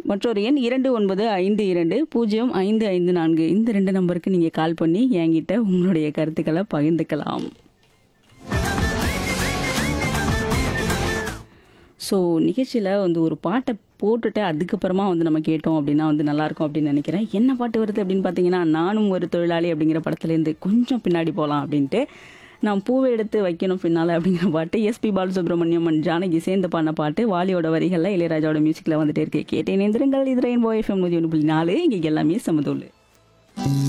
மற்றொரு எண் இரண்டு ஒன்பது ஐந்து இரண்டு பூஜ்ஜியம் ஐந்து ஐந்து நான்கு இந்த ரெண்டு நம்பருக்கு நீங்கள் கால் பண்ணி என்கிட்ட உங்களுடைய கருத்துக்களை பகிர்ந்துக்கலாம் ஸோ நிகழ்ச்சியில் வந்து ஒரு பாட்டை போட்டுட்டு அதுக்கப்புறமா வந்து நம்ம கேட்டோம் அப்படின்னா வந்து நல்லாயிருக்கும் அப்படின்னு நினைக்கிறேன் என்ன பாட்டு வருது அப்படின்னு பார்த்தீங்கன்னா நானும் ஒரு தொழிலாளி அப்படிங்கிற படத்துலேருந்து கொஞ்சம் பின்னாடி போகலாம் அப்படின்ட்டு நான் பூவை எடுத்து வைக்கணும் பின்னால் அப்படிங்கிற பாட்டு எஸ்பி பாலசுப்ரமணியம் அண்ட் ஜானகி சேர்ந்து பாடின பாட்டு வாலியோட வரிகளில் இளையராஜாவோட மியூசிக்கில் வந்துட்டே இருக்கு கேட்டேன் எந்திரங்கள் இது ரெயின்போ எஃப்எம் நூற்றி ஒன்று புள்ளி நாலு இங்கே எல்லாமே சமதூள்